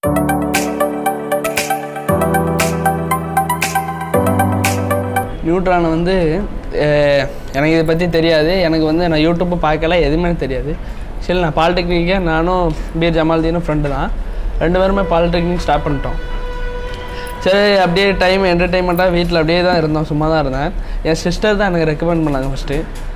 Neutron வந்து அஹ், எனக்கு இதை பற்றி தெரியாது எனக்கு வந்து நான் யூடியூப்பு பார்க்கல எதுவுமே தெரியாது சரி நான் பாலிடெக்னிக்கே நானும் பீர் ஜமால்தீனும் ஃப்ரெண்டு தான் ரெண்டு பேருமே பாலிடெக்னிக் ஸ்டார்ட் பண்ணிட்டோம் சரி அப்படியே டைம் என்டர்டெயின்மெண்ட்டாக வீட்டில் அப்படியே தான் இருந்தோம் சும்மா தான் இருந்தேன் என் சிஸ்டர் தான் எனக்கு ரெக்கமெண்ட் பண்ணாங்க ஃபஸ்ட்டு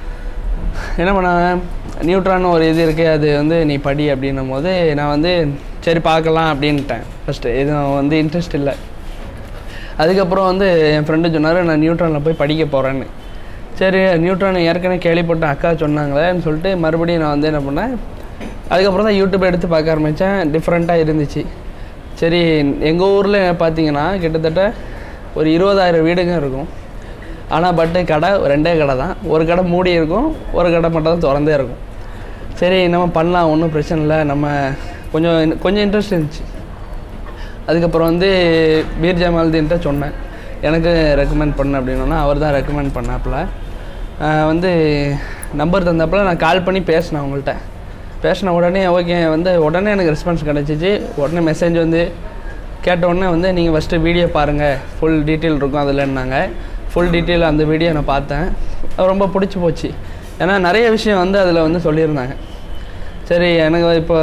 என்ன பண்ணாங்க நியூட்ரான் ஒரு இது இருக்குது அது வந்து நீ படி அப்படின்னும் போது நான் வந்து சரி பார்க்கலாம் அப்படின்ட்டேன் ஃபஸ்ட்டு எதுவும் வந்து இன்ட்ரெஸ்ட் இல்லை அதுக்கப்புறம் வந்து என் ஃப்ரெண்டு சொன்னார் நான் நியூட்ரானில் போய் படிக்க போகிறேன்னு சரி நியூட்ரான் ஏற்கனவே கேள்விப்பட்ட அக்கா சொன்னாங்களேன்னு சொல்லிட்டு மறுபடியும் நான் வந்து என்ன பண்ணேன் அதுக்கப்புறம் தான் யூடியூப் எடுத்து பார்க்க ஆரம்பித்தேன் டிஃப்ரெண்ட்டாக இருந்துச்சு சரி எங்கள் ஊரில் பார்த்தீங்கன்னா கிட்டத்தட்ட ஒரு இருபதாயிரம் வீடுங்க இருக்கும் ஆனால் பட்டு கடை ரெண்டே கடை தான் ஒரு கடை மூடி இருக்கும் ஒரு கடை மட்டும் தான் திறந்தே இருக்கும் சரி நம்ம பண்ணலாம் ஒன்றும் பிரச்சனை இல்லை நம்ம கொஞ்சம் கொஞ்சம் இன்ட்ரெஸ்ட் இருந்துச்சு அதுக்கப்புறம் வந்து பீர் ஜமால்தீன்ட்ட சொன்னேன் எனக்கு ரெக்கமெண்ட் பண்ண அப்படின்னா அவர் தான் ரெக்கமெண்ட் பண்ணாப்புல ஆஹ் வந்து நம்பர் தந்தப்பல நான் கால் பண்ணி பேசினேன் அவங்கள்ட்ட பேசின உடனே ஓகே வந்து உடனே எனக்கு ரெஸ்பான்ஸ் கிடச்சிச்சு உடனே மெசேஜ் வந்து கேட்ட உடனே வந்து நீங்கள் ஃபஸ்ட்டு வீடியோ பாருங்கள் ஃபுல் டீட்டெயில் இருக்கும் அதில்னாங்க ஃபுல் டீட்டெயில் அந்த வீடியோ நான் பார்த்தேன் அது ரொம்ப பிடிச்சி போச்சு ஏன்னா நிறைய விஷயம் வந்து அதில் வந்து சொல்லியிருந்தாங்க சரி எனக்கு இப்போ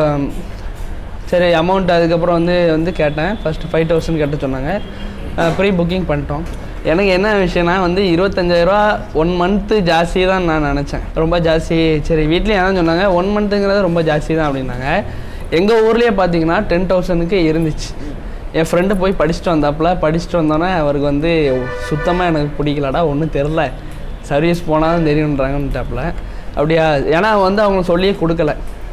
சரி அமௌண்ட் அதுக்கப்புறம் வந்து வந்து கேட்டேன் ஃபஸ்ட்டு ஃபைவ் தௌசண்ட் கேட்ட சொன்னாங்க ப்ரீ புக்கிங் பண்ணிட்டோம் எனக்கு என்ன விஷயம்னா வந்து இருபத்தஞ்சாயிரரூவா ஒன் மந்த்து ஜாஸ்தி தான் நான் நினச்சேன் ரொம்ப ஜாஸ்தி சரி வீட்லேயும் என்ன சொன்னாங்க ஒன் மந்த்துங்கிறது ரொம்ப ஜாஸ்தி தான் அப்படின்னாங்க எங்கள் ஊர்லேயே பார்த்தீங்கன்னா டென் தௌசண்ட்க்கு இருந்துச்சு என் ஃப்ரெண்டு போய் படிச்சுட்டு வந்தாப்புல படிச்சுட்டு வந்தோன்னே அவருக்கு வந்து சுத்தமாக எனக்கு பிடிக்கலடா ஒன்றும் தெரில சர்வீஸ் போனால் தான் தெரியுன்றாங்கன்ட்டாப்புல அப்படியா ஏன்னா வந்து அவங்க சொல்லியே கொடுக்கல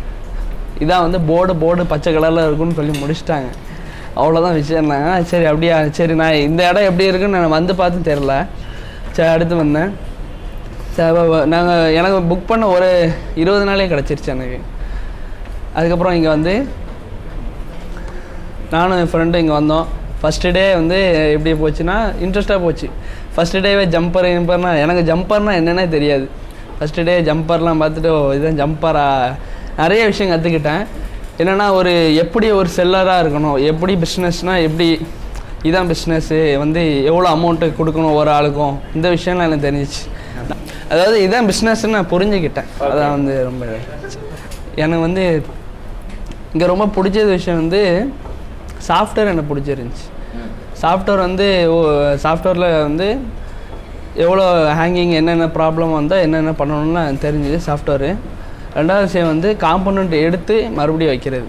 இதான் வந்து போர்டு போர்டு பச்சை கலரில் இருக்குன்னு சொல்லி முடிச்சிட்டாங்க அவ்வளோதான் விஷயம்னாங்க சரி அப்படியா சரி நான் இந்த இடம் எப்படி இருக்குன்னு நான் வந்து பார்த்து தெரில சரி அடுத்து வந்தேன் சரி நாங்கள் எனக்கு புக் பண்ண ஒரு இருபது நாளே கிடச்சிருச்சு எனக்கு அதுக்கப்புறம் இங்கே வந்து நானும் என் ஃப்ரெண்டும் இங்கே வந்தோம் ஃபஸ்ட்டு டே வந்து எப்படி போச்சுன்னா இன்ட்ரெஸ்ட்டாக போச்சு ஃபஸ்ட்டு டேவே ஜம்பர் ஜம்பர்னா எனக்கு ஜம்பர்னால் என்னன்னே தெரியாது ஃபஸ்ட்டு டே ஜம்பர்லாம் பார்த்துட்டு ஓ இதுதான் ஜம்பரா நிறைய விஷயம் கற்றுக்கிட்டேன் என்னென்னா ஒரு எப்படி ஒரு செல்லராக இருக்கணும் எப்படி பிஸ்னஸ்னால் எப்படி இதான் பிஸ்னஸ்ஸு வந்து எவ்வளோ அமௌண்ட்டு கொடுக்கணும் ஒரு ஆளுக்கும் இந்த விஷயம்லாம் எனக்கு தெரிஞ்சிச்சு அதாவது இதான் பிஸ்னஸ்ன்னு நான் புரிஞ்சுக்கிட்டேன் அதான் வந்து ரொம்ப எனக்கு வந்து இங்கே ரொம்ப பிடிச்ச விஷயம் வந்து சாஃப்ட்வேர் எனக்கு பிடிச்சிருந்துச்சி சாஃப்ட்வேர் வந்து சாஃப்ட்வேரில் வந்து எவ்வளோ ஹேங்கிங் என்னென்ன ப்ராப்ளம் வந்தால் என்னென்ன பண்ணணும்னு எனக்கு தெரிஞ்சுது சாஃப்ட்வேரு ரெண்டாவது விஷயம் வந்து காம்பனண்ட் எடுத்து மறுபடியும் வைக்கிறது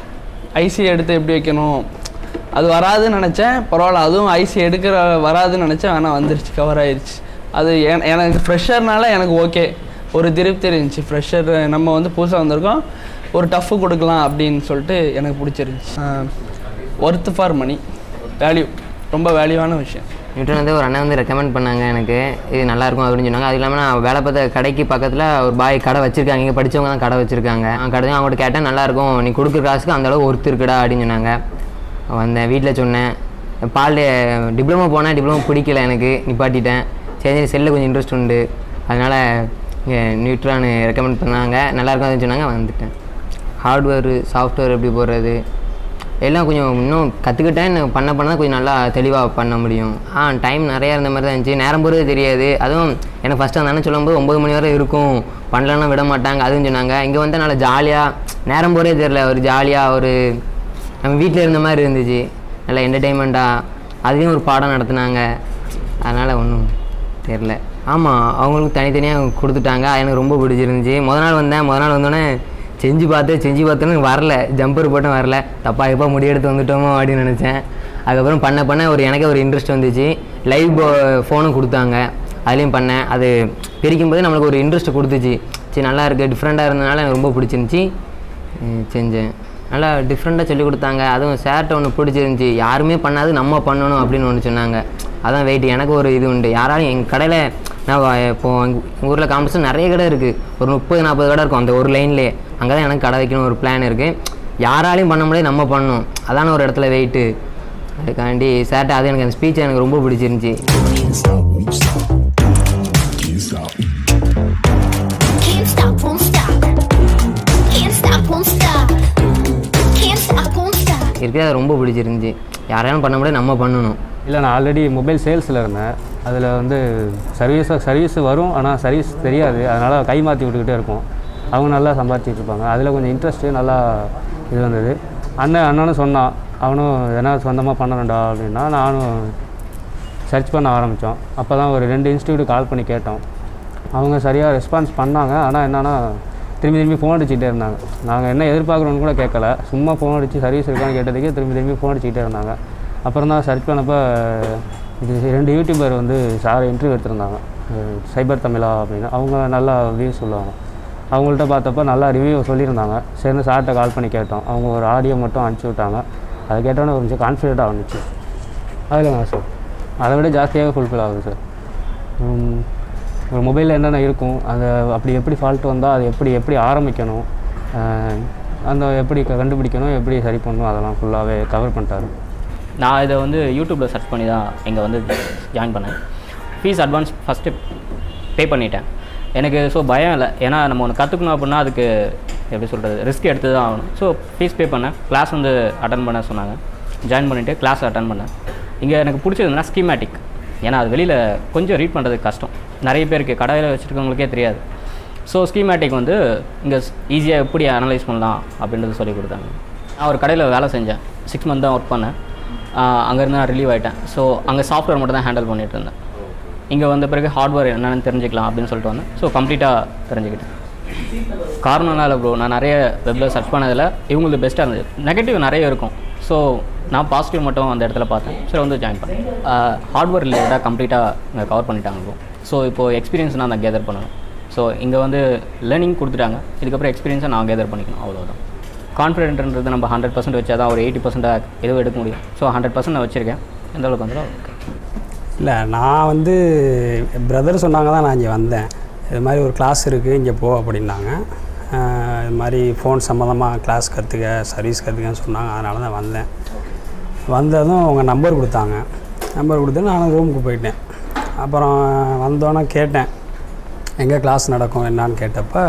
ஐசி எடுத்து எப்படி வைக்கணும் அது வராதுன்னு நினச்சேன் பரவாயில்ல அதுவும் ஐசி எடுக்கிற வராதுன்னு நினச்சேன் ஆனால் வந்துருச்சு கவர் ஆயிடுச்சு அது என- எனக்கு ஃப்ரெஷர்னால எனக்கு ஓகே ஒரு திருப்தி இருந்துச்சு ஃப்ரெஷர் நம்ம வந்து புதுசாக வந்திருக்கோம் ஒரு டஃப்பு கொடுக்கலாம் அப்படின்னு சொல்லிட்டு எனக்கு பிடிச்சிருந்துச்சி ஒர்த்து ஃபார் மணி வேல்யூ ரொம்ப வேல்யூவான விஷயம் நியூட்டன் வந்து ஒரு அண்ணன் வந்து ரெக்கமெண்ட் பண்ணாங்க எனக்கு இது நல்லா இருக்கும் அப்படின்னு சொன்னாங்க அது இல்லாமல் நான் வேலை பார்த்த கடைக்கு பக்கத்தில் ஒரு பாய் கடை வச்சிருக்காங்க இங்கே படிச்சவங்க தான் கடை வச்சிருக்காங்க அந்த கடை அவங்கள்ட்ட கேட்டேன் நல்லா இருக்கும் நீ கொடுக்குற காசுக்கு அந்த அளவு ஒருத்தர் இருக்குடா அப்படின்னு சொன்னாங்க வந்தேன் வீட்டில் சொன்னேன் பால் டிப்ளமோ போனேன் டிப்ளமோ பிடிக்கல எனக்கு நிப்பாட்டிட்டேன் சரி சரி செல்லில் கொஞ்சம் இன்ட்ரெஸ்ட் உண்டு அதனால் இங்கே நியூட்ரான் ரெக்கமெண்ட் பண்ணாங்க நல்லா இருக்கும் அப்படின்னு சொன்னாங்க வந்துட்டேன் ஹார்ட்வேர் சாஃப்ட்வேர் எப்படி போடுறது எல்லாம் கொஞ்சம் இன்னும் கற்றுக்கிட்டேன் பண்ண பண்ண தான் கொஞ்சம் நல்லா தெளிவாக பண்ண முடியும் ஆ டைம் நிறையா இருந்த மாதிரி தான் இருந்துச்சு நேரம் போகிறது தெரியாது அதுவும் எனக்கு ஃபஸ்ட்டு அந்த அண்ணன் சொல்லும்போது ஒம்பது மணி வரை இருக்கும் பண்ணலன்னா விட மாட்டாங்க அதுவும் சொன்னாங்க இங்கே வந்து நல்லா ஜாலியாக நேரம் போகிறதே தெரில ஒரு ஜாலியாக ஒரு நம்ம வீட்டில் இருந்த மாதிரி இருந்துச்சு நல்லா என்டர்டெயின்மெண்ட்டாக அதுலேயும் ஒரு பாடம் நடத்துனாங்க அதனால் ஒன்றும் தெரில ஆமாம் அவங்களுக்கு தனித்தனியாக கொடுத்துட்டாங்க அது எனக்கு ரொம்ப பிடிச்சிருந்துச்சி முத நாள் வந்தேன் முத நாள் வந்தோடனே செஞ்சு பார்த்து செஞ்சு பார்த்தோன்னு வரல ஜம்பர் போட்டும் வரல தப்பா எப்போ முடியெடுத்து வந்துட்டோமோ அப்படின்னு நினச்சேன் அதுக்கப்புறம் பண்ண பண்ண ஒரு எனக்கே ஒரு இன்ட்ரெஸ்ட் வந்துச்சு லைவ் ஃபோனும் கொடுத்தாங்க அதுலேயும் பண்ணேன் அது பிரிக்கும்போது நம்மளுக்கு ஒரு இன்ட்ரெஸ்ட் கொடுத்துச்சு சரி நல்லா இருக்குது டிஃப்ரெண்ட்டாக இருந்தனால எனக்கு ரொம்ப பிடிச்சிருந்துச்சி உம், செஞ்சேன் நல்லா டிஃப்ரெண்ட்டாக சொல்லி கொடுத்தாங்க அதுவும் சேர்ட்ட ஒன்று பிடிச்சிருந்துச்சி யாருமே பண்ணாது நம்ம பண்ணணும் அப்படின்னு ஒன்று சொன்னாங்க அதான் வெயிட் எனக்கு ஒரு இது உண்டு யாராலும் எங்கள் கடையில் நான் வ- இப்போ எங்கள் ஊரில் காம்படிஷன் நிறைய கடை இருக்குது ஒரு முப்பது நாற்பது கடை இருக்கும் அந்த ஒரு லைன்லேயே அங்கே தான் எனக்கு கடை வைக்கணும் ஒரு பிளான் இருக்குது யாராலையும் பண்ண முடியாது நம்ம பண்ணணும் அதான ஒரு இடத்துல வெயிட்டு அதுக்காண்டி சேர்ட்ட அது எனக்கு அந்த ஸ்பீச் எனக்கு ரொம்ப பிடிச்சிருந்துச்சி Can't stop, won't stop. Can't stop, won't stop. Can't stop, won't stop. இருக்கிறது அது ரொம்ப பிடிச்சிருந்துச்சி யாராலும் பண்ண முடியாது நம்ம பண்ணணும் இல்லை நான் ஆல்ரெடி மொபைல் சேல்ஸில் இருந்தேன் அதில் வந்து சர்வீஸாக சர்வீஸ் வரும் ஆனால் சர்வீஸ் தெரியாது அதனால் கை மாற்றி விட்டுக்கிட்டே இருப்போம் அவங்க நல்லா சம்பாதிச்சிட்டு இருப்பாங்க அதில் கொஞ்சம் இன்ட்ரெஸ்ட்டு நல்லா இது வந்தது அண்ணன் அண்ணனும் சொன்னான் அவனும் எதனா சொந்தமாக பண்ணணும்டா அப்படின்னா நானும் சர்ச் பண்ண ஆரம்பித்தோம் அப்போ தான் ஒரு ரெண்டு இன்ஸ்டியூட் கால் பண்ணி கேட்டோம் அவங்க சரியாக ரெஸ்பான்ஸ் பண்ணாங்க ஆனால் என்னென்னா திரும்பி திரும்பி ஃபோன் அடிச்சுக்கிட்டே இருந்தாங்க நாங்கள் என்ன எதிர்பார்க்குறோன்னு கூட கேட்கல சும்மா ஃபோன் அடித்து சர்வீஸ் இருக்கான்னு கேட்டதுக்கே திரும்பி திரும்பி ஃபோன் அடிச்சுக்கிட்டே இருந்தாங்க அப்புறம் தான் சர்ச் பண்ணப்போ இது ரெண்டு யூடியூபர் வந்து சார் இன்டர்வியூ எடுத்திருந்தாங்க அஹ் சைபர் தமிழா அப்படின்னு அவங்க நல்லா வியூ சொல்லுவாங்க அவங்கள்ட்ட பார்த்தப்ப நல்லா ரிவ்யூ சொல்லியிருந்தாங்க சரின்னு சார்கிட்ட கால் பண்ணி கேட்டோம் அவங்க ஒரு ஆடியோ மட்டும் அனுப்பிச்சி விட்டாங்க அதை கேட்டோன்னே ஒரு கொஞ்சம் கான்ஃபிடென்ட்டாக வந்துச்சு அதில் சார் அதை விட ஜாஸ்தியாகவே ஃபுல்ஃபில் ஆகுது சார் உம், ஒரு மொபைலில் என்னென்ன இருக்கும் அதை அப்படி எப்படி ஃபால்ட் வந்தால் அதை எப்படி எப்படி ஆரம்பிக்கணும் அஹ், அந்த எப்படி க- கண்டுபிடிக்கணும் எப்படி சரி பண்ணணும் அதெல்லாம் ஃபுல்லாகவே கவர் பண்ணிட்டாரு நான் இதை வந்து யூடியூப்பில் சர்ச் பண்ணி தான் இங்கே வந்து ஜாயின் பண்ணேன் ஃபீஸ் அட்வான்ஸ் ஃபஸ்ட்டு பே பண்ணிட்டேன் எனக்கு ஸோ பயம் இல்லை ஏன்னா நம்ம ஒன்று கற்றுக்கணும் அப்படின்னா அதுக்கு எப்படி சொல்கிறது ரிஸ்க் எடுத்து தான் ஆகணும் ஸோ ஃபீஸ் பே பண்ணேன் கிளாஸ் வந்து அட்டன் பண்ண சொன்னாங்க ஜாயின் பண்ணிவிட்டு கிளாஸ் அட்டன் பண்ணேன் இங்கே எனக்கு பிடிச்சதுன்னா ஸ்கீமேட்டிக் ஏன்னா அது வெளியில் கொஞ்சம் ரீட் பண்ணுறது கஷ்டம் நிறைய பேருக்கு கடையில் வச்சுருக்கவங்களுக்கே தெரியாது ஸோ ஸ்கீமேட்டிக் வந்து இங்கே ஈஸியாக எப்படி அனலைஸ் பண்ணலாம் அப்படின்றது சொல்லி கொடுத்தாங்க நான் ஒரு கடையில் வேலை செஞ்சேன் சிக்ஸ் மந்த் தான் ஒர்க் பண்ணேன் அங்கேருந்து நான் ரிலீவ் ஆகிட்டேன் ஸோ அங்கே சாஃப்ட்வேர் மட்டும் தான் ஹேண்டில் பண்ணிட்டு இருந்தேன் இங்கே வந்த பிறகு ஹார்ட்வேர் என்னென்னு தெரிஞ்சுக்கலாம் அப்படின்னு சொல்லிட்டு வந்தேன் ஸோ கம்ப்ளீட்டாக தெரிஞ்சுக்கிட்டேன் காரணம்லாம் இல்லை ப்ரோ நான் நிறைய வெப்பில் சர்ச் பண்ணதில் இவங்களுக்கு பெஸ்ட்டாக இருந்தது நெகட்டிவ் நிறைய இருக்கும் ஸோ நான் பாசிட்டிவ் மட்டும் அந்த இடத்துல பார்த்தேன் சரி வந்து ஜாயின் பண்ணேன் ஹார்ட்வேர் ரிலேட்டடாக கம்ப்ளீட்டாக இங்கே கவர் பண்ணிட்டாங்க ப்ரோ ஸோ இப்போது எக்ஸ்பீரியன்ஸ் நான் கேதர் பண்ணணும் ஸோ இங்கே வந்து லேர்னிங் கொடுத்துட்டாங்க இதுக்கப்புறம் எக்ஸ்பீரியன்ஸை நான் கேதர் பண்ணிக்கணும் அவ்வளோதான் கான்ஃபிடென்ட்ன்றது நம்ம ஹண்ட்ரட் பர்சன்ட் வச்சா தான் ஒரு எயிட்டி பர்சன்டாக எதுவும் எடுக்க முடியும் ஸோ ஹண்ட்ரட் பர்சன்ட் நான் வச்சுருக்கேன் எந்த அளவுக்கு வந்தாலும் ஓகே இல்லை நான் வந்து பிரதர் சொன்னாங்க தான் நான் இங்கே வந்தேன் இது மாதிரி ஒரு கிளாஸ் இருக்குது இங்கே போ அப்படின்னாங்க ஆஹ் இது மாதிரி ஃபோன் சம்மந்தமாக கிளாஸ் கற்றுக்க சர்வீஸ் கற்றுக்கன்னு சொன்னாங்க அதனால தான் வந்தேன் வந்ததும் அவங்க நம்பர் கொடுத்தாங்க நம்பர் கொடுத்து நானும் ரூமுக்கு போயிட்டேன் அப்புறம் வந்தோன்னே கேட்டேன் எங்கே கிளாஸ் நடக்கும் என்னான்னு கேட்டப்ப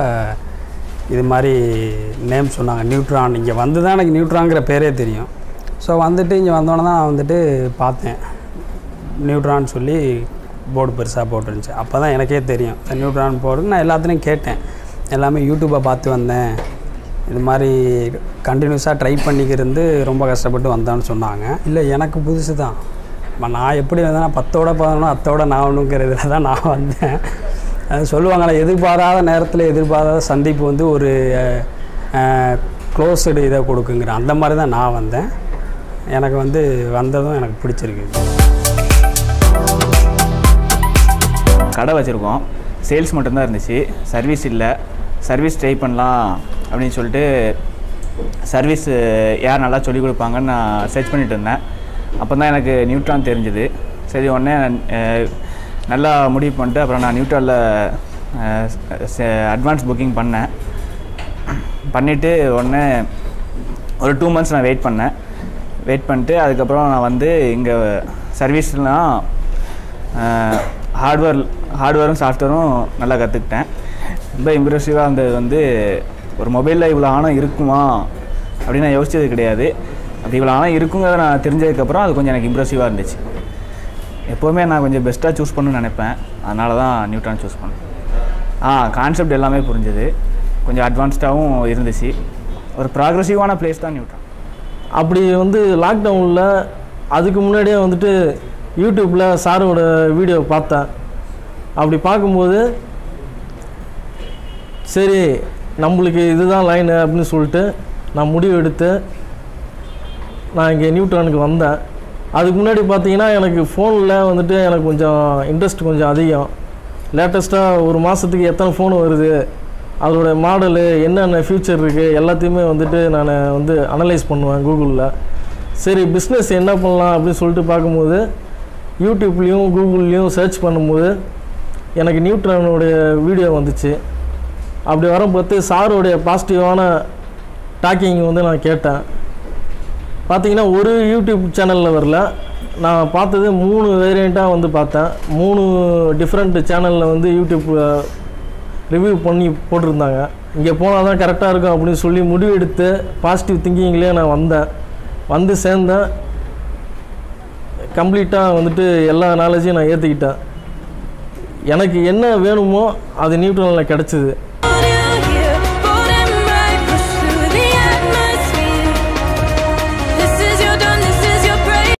இது மாதிரி நேம் சொன்னாங்க நியூட்ரான் இங்கே வந்து தான் எனக்கு நியூட்ராங்கிற பேரே தெரியும் ஸோ வந்துட்டு இங்கே வந்தோன்னே தான் நான் வந்துட்டு பார்த்தேன் நியூட்ரான் சொல்லி போர்டு பெருசாக போட்டுருந்துச்சு அப்போ தான் எனக்கே தெரியும் இந்த நியூட்ரான் போர்டு நான் எல்லாத்துலேயும் கேட்டேன் எல்லாமே யூடியூப்பை பார்த்து வந்தேன் இது மாதிரி கண்டினியூஸாக ட்ரை பண்ணிக்கிருந்து ரொம்ப கஷ்டப்பட்டு வந்தான்னு சொன்னாங்க இல்லை எனக்கு புதுசு தான் ம- நான் எப்படி வந்தேன்னா பத்தோட பதினொன்று அத்தோட நான் ஒன்றுங்கிறதுல தான் நான் வந்தேன் அது சொல்லுவாங்களே எதிர்பாராத நேரத்தில் எதிர்பாராத சந்திப்பு வந்து ஒரு க்ளோஸ்டு இதை கொடுக்குங்கிற அந்த மாதிரி தான் நான் வந்தேன் எனக்கு வந்து வந்ததும் எனக்கு பிடிச்சிருக்கு கடை வச்சுருக்கோம் சேல்ஸ் மட்டும்தான் இருந்துச்சு சர்வீஸ் இல்லை சர்வீஸ் ட்ரை பண்ணலாம் அப்படின்னு சொல்லிட்டு சர்வீஸ் யார் நல்லா சொல்லிக் கொடுப்பாங்கன்னு நான் சர்ச் பண்ணிட்டு இருந்தேன் அப்போ தான் எனக்கு நியூட்ரான் தெரிஞ்சுது சரி உடனே அஹ், நல்லா முடிவு பண்ணிட்டு அப்புறம் நான் நியூட்ரானில் அட்வான்ஸ் புக்கிங் பண்ணேன் பண்ணிவிட்டு உடனே ஒரு டூ மந்த்ஸ் நான் வெயிட் பண்ணேன் வெயிட் பண்ணிட்டு அதுக்கப்புறம் நான் வந்து இங்கே சர்வீஸ்லாம் ஹார்ட்வேர் ஹார்ட்வேரும் சாஃப்ட்வேரும் நல்லா கற்றுக்கிட்டேன் ரொம்ப இம்ப்ரெசிவாக இருந்தது வந்து ஒரு மொபைலில் இவ்வளோ ஆணம் இருக்குமா அப்படின்னு நான் யோசிச்சது கிடையாது அப்படி இவ்வளோ ஆணம் இருக்குங்கிறத நான் தெரிஞ்சதுக்கப்புறம் அது கொஞ்சம் எனக்கு இம்ப்ரெசிவாக இருந்துச்சு எப்போவுமே நான் கொஞ்சம் பெஸ்ட்டாக சூஸ் பண்ணணும்னு நினைப்பேன் அதனால தான் நியூட்ரான் சூஸ் பண்ணேன் ஆ கான்செப்ட் எல்லாமே புரிஞ்சுது கொஞ்சம் அட்வான்ஸ்டாகவும் இருந்துச்சு ஒரு ப்ராக்ரெசிவான பிளேஸ் தான் நியூட்ரான் அப்படி வந்து லாக்டவுனில் அதுக்கு முன்னாடியே வந்துட்டு யூடியூப்பில் சாரோட வீடியோ பார்த்தேன் அப்படி பார்க்கும்போது சரி நம்மளுக்கு இதுதான் லைனு அப்படின்னு சொல்லிட்டு நான் முடிவு எடுத்து நான் இங்கே நியூட்ரானுக்கு வந்தேன் அதுக்கு முன்னாடி பார்த்தீங்கன்னா எனக்கு ஃபோனில் வந்துட்டு எனக்கு கொஞ்சம் இன்ட்ரெஸ்ட் கொஞ்சம் அதிகம் லேட்டஸ்ட்டாக ஒரு மாதத்துக்கு எத்தனை ஃபோன் வருது அதோட மாடலு என்னென்ன ஃபியூச்சர் இருக்குது எல்லாத்தையுமே வந்துட்டு நான் வந்து அனலைஸ் பண்ணுவேன் கூகுளில் சரி பிஸ்னஸ் என்ன பண்ணலாம் அப்படின்னு சொல்லிட்டு பார்க்கும்போது யூடியூப்லேயும் கூகுள்லேயும் சர்ச் பண்ணும்போது எனக்கு நியூட்ரானுடைய வீடியோ வந்துச்சு அப்படி வரும்போது சாரோடைய பாசிட்டிவான டாக்கிங் வந்து நான் கேட்டேன் பார்த்தீங்கன்னா ஒரு யூடியூப் சேனலில் வரல நான் பார்த்தது மூணு வேரியண்ட்டாக வந்து பார்த்தேன் மூணு டிஃப்ரெண்ட் சேனலில் வந்து யூடியூப் ரிவ்யூ பண்ணி போட்டிருந்தாங்க இங்கே போனால் தான் கரெக்டாக இருக்கும் அப்படின்னு சொல்லி முடிவெடுத்து பாசிட்டிவ் திங்கிங்லேயே நான் வந்தேன் வந்து சேர்ந்தேன் கம்ப்ளீட்டாக வந்துட்டு எல்லா நாலேஜையும் நான் ஏற்றுக்கிட்டேன் எனக்கு என்ன வேணுமோ அது நியூட்ரனில் கிடச்சிது